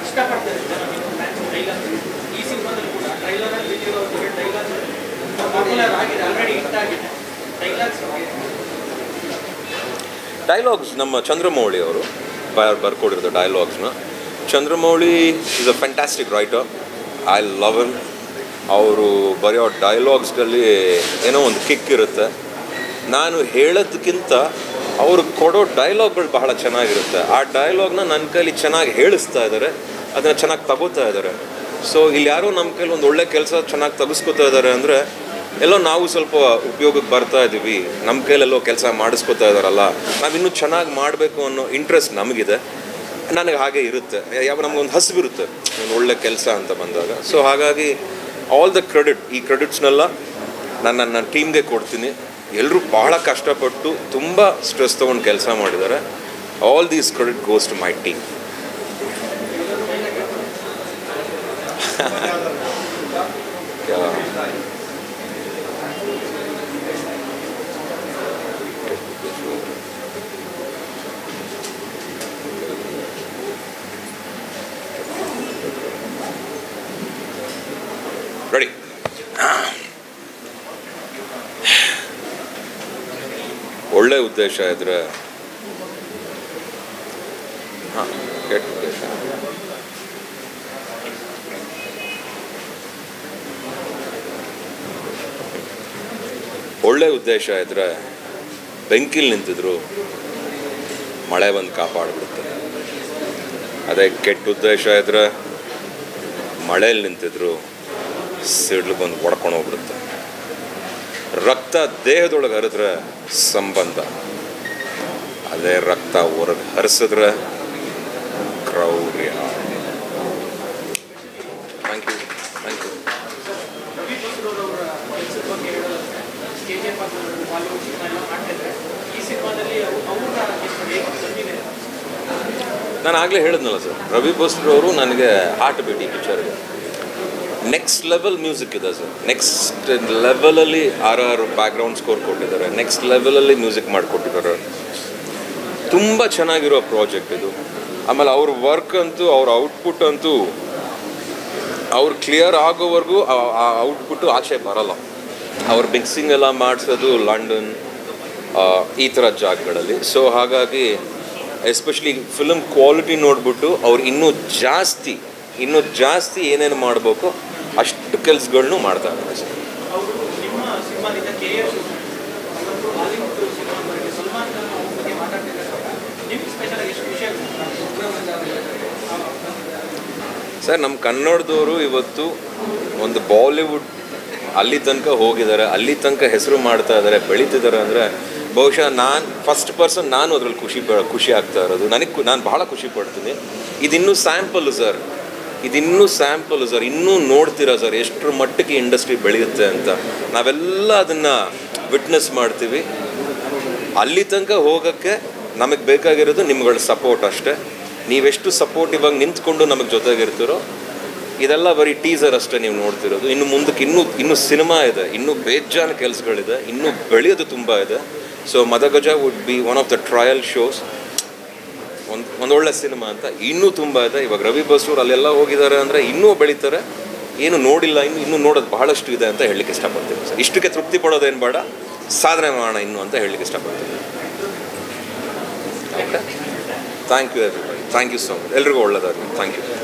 ಇಷ್ಟಪಡ್ತಾರೆ ಜನ ಟ್ರೈಲರ್ ಈ ಸಿನಿಮಾದಲ್ಲಿ ಕೂಡ ಟ್ರೈಲರ್ ಅಲ್ಲಿ ಬಿಟ್ಟಿರೋ ಡೈಲಾಗ್ ಪಾಪ್ಯುಲರ್ ಆಗಿದೆ ಆಲ್ರೆಡಿ ಹಿಟ್ ಆಗಿದೆ ಡೈಲಾಗ್ಸ್ ಡೈಲಾಗ್ಸ್ ನಮ್ಮ ಚಂದ್ರಮೌಳಿ ಅವರು ಬರ್ ಬರ್ಕೊಡಿರೋದು ಡೈಲಾಗ್ಸ್ನ Chandramouli is a fantastic writer I love him ಅವರು ಬರೆಯೋ ಡೈಲಾಗ್ಸ್ಗಳಲ್ಲಿ ಏನೋ ಒಂದು ಕಿಕ್ ಇರುತ್ತೆ ನಾನು ಹೇಳೋದಕ್ಕಿಂತ ಅವರು ಕೊಡೋ ಡೈಲಾಗ್ಗಳು ಬಹಳ ಚೆನ್ನಾಗಿರುತ್ತೆ ಆ ಡೈಲಾಗ್ನ ನನ್ನ ಕೈಲಿ ಚೆನ್ನಾಗಿ ಹೇಳಿಸ್ತಾ ಇದ್ದಾರೆ ಅದನ್ನು ಚೆನ್ನಾಗಿ ತಗೋತಾ ಇದ್ದಾರೆ ಸೊ ಇಲ್ಲಿ ಯಾರೋ ನಮ್ಮ ಕೈಲಿ ಒಂದು ಒಳ್ಳೆ ಕೆಲಸ ಚೆನ್ನಾಗಿ ತೆಗೆಸ್ಕೊತಾ ಇದ್ದಾರೆ ಅಂದರೆ ಎಲ್ಲೋ ನಾವು ಸ್ವಲ್ಪ ಉಪಯೋಗಕ್ಕೆ ಬರ್ತಾ ಇದ್ದೀವಿ ನಮ್ಮ ಕೈಲೆಲ್ಲೋ ಕೆಲಸ ಮಾಡಿಸ್ಕೊತಾ ಇದ್ದಾರಲ್ಲ ನಾವು ಇನ್ನೂ ಚೆನ್ನಾಗಿ ಮಾಡಬೇಕು ಅನ್ನೋ ಇಂಟ್ರೆಸ್ಟ್ ನಮಗಿದೆ ನನಗೆ ಹಾಗೆ ಇರುತ್ತೆ ಯಾವ ನಮಗೊಂದು ಹಸಿವಿರುತ್ತೆ ಒಂದು ಒಳ್ಳೆ ಕೆಲಸ ಅಂತ ಬಂದಾಗ ಸೊ ಹಾಗಾಗಿ ಆಲ್ ದ ಕ್ರೆಡಿಟ್ ಈ ಕ್ರೆಡಿಟ್ಸ್ನೆಲ್ಲ ನಾನು ನನ್ನ ಟೀಮ್ಗೆ ಕೊಡ್ತೀನಿ ಎಲ್ಲರೂ ಭಾಳ ಕಷ್ಟಪಟ್ಟು ತುಂಬ ಸ್ಟ್ರೆಸ್ ತೊಗೊಂಡು ಕೆಲಸ ಮಾಡಿದ್ದಾರೆ all these credit goes to my team ready ಒಳ್ಳೆ ಉದ್ದೇಶ ಇದ್ರೆ ಹಾಂ ಕೆಟ್ಟ ಉದ್ದೇಶ ಒಳ್ಳೆ ಉದ್ದೇಶ ಇದ್ರೆ ಬೆಂಕಿಲ್ ನಿಂತಿದ್ರು ಮಳೆ ಬಂದು ಕಾಪಾಡ್ಬಿಡುತ್ತೆ ಅದೇ ಕೆಟ್ಟ ಉದ್ದೇಶ ಇದ್ರೆ ಮಳೆಯಲ್ಲಿ ನಿಂತಿದ್ರು ಸಿಡ್ಲು ಬಂದು ಹೊಡ್ಕೊಂಡು ಹೋಗ್ಬಿಡುತ್ತೆ ರಕ್ತ ದೇಹದೊಳಗೆ ಹರಿದ್ರೆ ಸಂಬಂಧ ಅದೇ ರಕ್ತ ಹೊರಗೆ ಹರಿಸಿದ್ರೆ ಕ್ರೌರ್ಯ thank you thank you Ravi ಬಸ್ರೂರವರ ಕೆಲಸದ ಬಗ್ಗೆ ಹೇಳೋದಾದ್ರೆ K G F Bollywood cinema ಎಲ್ಲ ಮಾಡ್ತಿದ್ರೆ ಈ ಸಿನಿಮಾದಲ್ಲಿ ಅವರ ಹೇಗೆ ಬಂದಿದೆ ನಾನು ಆಗಲೇ ಹೇಳಿದ್ನಲ್ಲ ಸರ್ ರವಿ ಬಸ್ರವರು ನನಗೆ ಹಾರ್ಟ್ ಬೀಟ್ ಈ ಪಿಕ್ಚರ್ಗೆ ನೆಕ್ಸ್ಟ್ ಲೆವೆಲ್ ಮ್ಯೂಸಿಕ್ ಇದೆ ಸರ್ ನೆಕ್ಸ್ಟ್ ಲೆವೆಲಲ್ಲಿ ಆರ್ ಆರ್ ಬ್ಯಾಕ್ಗ್ರೌಂಡ್ ಸ್ಕೋರ್ ಕೊಟ್ಟಿದ್ದಾರೆ ನೆಕ್ಸ್ಟ್ ಲೆವೆಲಲ್ಲಿ ಮ್ಯೂಸಿಕ್ ಮಾಡಿಕೊಟ್ಟಿದ್ದಾರೆ ತುಂಬ ಚೆನ್ನಾಗಿರೋ ಪ್ರಾಜೆಕ್ಟ್ ಇದು ಆಮೇಲೆ ಅವ್ರ ವರ್ಕ್ ಅಂತೂ ಅವ್ರ ಔಟ್ಪುಟ್ ಅಂತೂ ಅವ್ರು ಕ್ಲಿಯರ್ ಆಗೋವರೆಗೂ ಆ ಔಟ್ಪುಟ್ಟು ಆಚೆ ಬರಲ್ಲ ಅವ್ರು ಮಿಕ್ಸಿಂಗ್ ಎಲ್ಲ ಮಾಡಿಸೋದು ಲಂಡನ್ ಆ, ಈ ಥರ ಜಾಗಗಳಲ್ಲಿ ಸೊ ಹಾಗಾಗಿ ಎಸ್ಪೆಷಲಿ ಫಿಲ್ಮ್ ಕ್ವಾಲಿಟಿ ನೋಡಿಬಿಟ್ಟು ಅವ್ರು ಇನ್ನೂ ಜಾಸ್ತಿ ಇನ್ನೂ ಜಾಸ್ತಿ ಏನೇನು ಮಾಡಬೇಕು ಅಷ್ಟು ಕೆಲಸಗಳನ್ನೂ ಮಾಡ್ತಾ ಇದ್ದಾರೆ ಸರ್ ಅವರು ನಿಮ್ಮ ಸಿನಿಮಾದಿಂದ ಕೆ ಎಫ್ ಅವರೊಂದು ಬಾಲಿವುಡ್ ಸಿನಿಮಾ ಬರೀ ಸಲ್ಮಾನ್ ಖಾನ್ ಅವ್ರ ಬಗ್ಗೆ ಮಾತಾಡ್ತಿದ್ದಾರೆ ನಿಮ್ಗೆ ಸ್ಪೆಷಲ್ ಎಷ್ಟು ಖುಷಿ ಆಗುತ್ತೆ ಸರ್ ನಮ್ಮ ಕನ್ನಡದವರು ಇವತ್ತು ಒಂದು ಬಾಲಿವುಡ್ ಅಲ್ಲಿ ತನಕ ಹೋಗಿದ್ದಾರೆ ಅಲ್ಲಿ ತನಕ ಹೆಸರು ಮಾಡ್ತಾ ಇದ್ದಾರೆ ಬೆಳೀತಿದ್ದಾರೆ ಅಂದರೆ ಬಹುಶಃ ನಾನು ಫಸ್ಟ್ ಪರ್ಸನ್ ನಾನು ಅದ್ರಲ್ಲಿ ಖುಷಿ ಪ- ಖುಷಿ ಆಗ್ತಾ ಇರೋದು ನನಗೆ ನಾನು ಭಾಳ ಖುಷಿ ಪಡ್ತೀನಿ ಇದಿನ್ನೂ ಸ್ಯಾಂಪಲ್ ಸರ್ ಇದಿನ್ನೂ ಸ್ಯಾಂಪಲ್ ಸರ್ ಇನ್ನೂ ನೋಡ್ತೀರಾ ಸರ್ ಎಷ್ಟರ ಮಟ್ಟಕ್ಕೆ ಇಂಡಸ್ಟ್ರಿ ಬೆಳೆಯುತ್ತೆ ಅಂತ ನಾವೆಲ್ಲ ಅದನ್ನು ವಿಟ್ನೆಸ್ ಮಾಡ್ತೀವಿ ಅಲ್ಲಿ ತನಕ ಹೋಗೋಕ್ಕೆ ನಮಗೆ ಬೇಕಾಗಿರೋದು ನಿಮ್ಗಳ ಸಪೋರ್ಟ್ ಅಷ್ಟೇ ನೀವೆಷ್ಟು ಸಪೋರ್ಟಿವ್ ಆಗಿ ನಿಂತ್ಕೊಂಡು ನಮಗೆ ಜೊತೆಗಿರ್ತೀರೋ ಇದೆಲ್ಲ ಬರೀ ಟೀಸರ್ ಅಷ್ಟೇ ನೀವು ನೋಡ್ತಿರೋದು ಇನ್ನು ಮುಂದಕ್ಕೆ ಇನ್ನೂ ಇನ್ನೂ ಸಿನಿಮಾ ಇದೆ ಇನ್ನೂ ಬೇಜಾನ್ ಕೆಲಸಗಳಿದೆ ಇನ್ನೂ ಬೆಳೆಯೋದು ತುಂಬ ಇದೆ so Madagaja would be one of the trial shows ಒಂದು ಒಂದೊಳ್ಳೆ ಸಿನಿಮಾ ಅಂತ ಇನ್ನೂ ತುಂಬ ಇದೆ ಇವಾಗ ರವಿ ಬಸೂರ್ ಅಲ್ಲೆಲ್ಲ ಹೋಗಿದ್ದಾರೆ ಅಂದರೆ ಇನ್ನೂ ಬೆಳೀತಾರೆ ಏನು ನೋಡಿಲ್ಲ ಇನ್ನು ಇನ್ನೂ ನೋಡೋದು ಬಹಳಷ್ಟು ಇದೆ ಅಂತ ಹೇಳಲಿಕ್ಕೆ ಇಷ್ಟಪಡ್ತೀನಿ ಸರ್ ಇಷ್ಟಕ್ಕೆ ತೃಪ್ತಿ ಪಡೋದೇನು ಬೇಡ ಸಾಧನೆ ಮಾಡೋಣ ಇನ್ನು ಅಂತ ಹೇಳಲಿಕ್ಕೆ ಇಷ್ಟಪಡ್ತೀನಿ okay thank you everybody thank you so much ಎಲ್ರಿಗೂ ಒಳ್ಳೆಯದಾಗಲಿ ಥ್ಯಾಂಕ್ ಯು